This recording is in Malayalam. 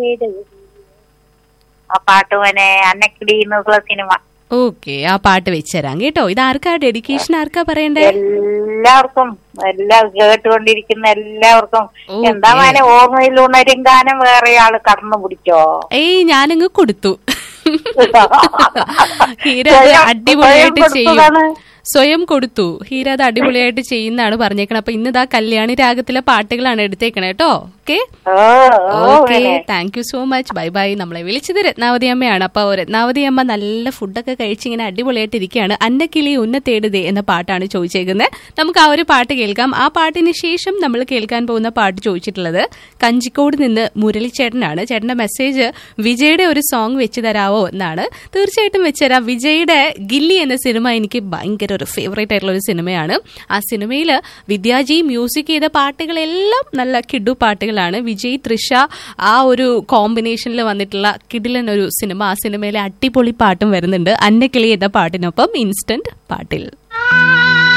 തേട് ആ പാട്ട് മോനെ അന്നക്കിടി എന്നുള്ള സിനിമ ഓക്കെ ആ പാട്ട് വെച്ചുതരാം കേട്ടോ ഇത് ആർക്കാ ഡെഡിക്കേഷൻ ആർക്കാ പറയണ്ടേ എല്ലാവർക്കും എല്ലാം കേട്ടുകൊണ്ടിരിക്കുന്ന എല്ലാവർക്കും ഓക്കേ. എന്താ മോനെ ഓർമ്മയിൽ ഉണരും ഗാനം വേറെ ആള് കടന്നു പിടിച്ചോ ഏയ് ഞാനങ്ങ് കൊടുത്തു ഹീര അത് സ്വയം- അടിപൊളിയായിട്ട് സ്വയം ചെയ്യും കൊടുത്തതാണ്. സ്വയം കൊടുത്തു ഹീര അത് അടിപൊളിയായിട്ട് ചെയ്യുന്നതാണ് പറഞ്ഞേക്കണത് അപ്പൊ ഇന്ന് ഇതാ കല്യാണി രാഗത്തിലെ പാട്ടുകളാണ് എടുത്തേക്കണേ കേട്ടോ ഓക്കെ ഓ ഓ ഓക്കെ മോനെ. Thank you so much bye bye നമ്മളെ വിളിച്ചത് രത്നാവതി അമ്മയാണ് അപ്പൊ രത്നാവതി അമ്മ നല്ല ഫുഡൊക്കെ കഴിച്ച് ഇങ്ങനെ അടിപൊളിയായിട്ട് ഇരിക്കുകയാണ് അന്നക്കിളി ഉന്ന തേടുതേ എന്ന പാട്ടാണ് ചോദിച്ചേക്കുന്നത് നമുക്ക് ആ ഒരു പാട്ട് കേൾക്കാം ആ പാട്ടിന് ശേഷം നമ്മൾ കേൾക്കാൻ പോകുന്ന പാട്ട് ചോദിച്ചിട്ടുള്ളത് കഞ്ചിക്കോട് നിന്ന് മുരളിച്ചേട്ടനാണ് ചേട്ടന്റെ മെസ്സേജ് വിജയുടെ ഒരു സോങ് വെച്ച് തരാവോ എന്നാണ് തീർച്ചയായിട്ടും വെച്ചുതരാം വിജയുടെ ഗില്ലി എന്ന സിനിമ എനിക്ക് ഭയങ്കര ഒരു ഫേവറേറ്റ് ആയിട്ടുള്ള ഒരു സിനിമയാണ് ആ സിനിമയിൽ വിദ്യാജി മ്യൂസിക് ചെയ്ത പാട്ടുകളെല്ലാം നല്ല കിഡു പാട്ടുകളാണ് വിജയ് തൃഷ ആ ഒരു കോമ്പിനേഷനിൽ വന്നിട്ടുള്ള കിഡിലൻ ഒരു സിനിമ ആ സിനിമയിലെ അടിപൊളി പാട്ടും വരുന്നുണ്ട് അന്നക്കിളി എന്ന പാട്ടിനൊപ്പം ഇൻസ്റ്റന്റ് പാട്ടിൽ